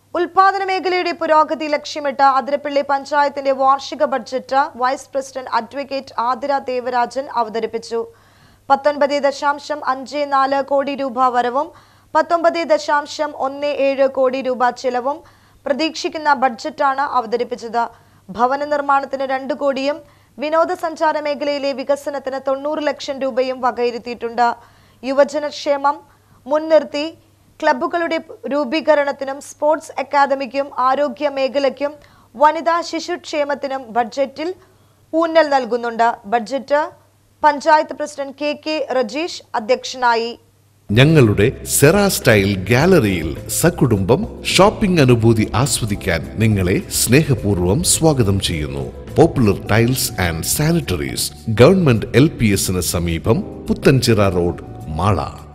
ഉൽപാദന മേഖലയുടെ പുരോഗതി ലക്ഷ്യമിട്ട് അതിരപ്പള്ളി പഞ്ചായത്തിന്റെ വാർഷിക budget vice president advocate Athira Devarajan അവതരിപ്പിച്ചു പത്തൊൻപത് ദശാംശം അഞ്ച് നാല് കോടി രൂപ വരവും പത്തൊമ്പത് ദശാംശം ഒന്ന് ഏഴ് കോടി രൂപ ചിലവും പ്രതീക്ഷിക്കുന്ന ബഡ്ജറ്റാണ് അവതരിപ്പിച്ചത് ഭവന നിർമ്മാണത്തിന് രണ്ട് കോടിയും വിനോദസഞ്ചാര മേഖലയിലെ വികസനത്തിന് തൊണ്ണൂറ് ലക്ഷം രൂപയും വകയിരുത്തിയിട്ടുണ്ട് യുവജനക്ഷേമം മുൻനിർത്തി ക്ലബ്ബുകളുടെ രൂപീകരണത്തിനും സ്പോർട്സ് അക്കാദമിക്കും ആരോഗ്യ മേഖലയ്ക്കും വനിതാ ശിശുക്ഷേമത്തിനും ബഡ്ജറ്റിൽ ഊന്നൽ നൽകുന്നുണ്ട് budget panchayat president K K Rajeesh അധ്യക്ഷനായി ഞങ്ങളുടെ സെറ സ്റ്റൈൽ ഗാലറിയിൽ സകുടുംബം ഷോപ്പിംഗ് അനുഭൂതി ആസ്വദിക്കാൻ നിങ്ങളെ സ്നേഹപൂർവ്വം സ്വാഗതം ചെയ്യുന്നു popular tiles and sanitaries government L P എസിന് സമീപം പുത്തൻചിറ റോഡ് മാള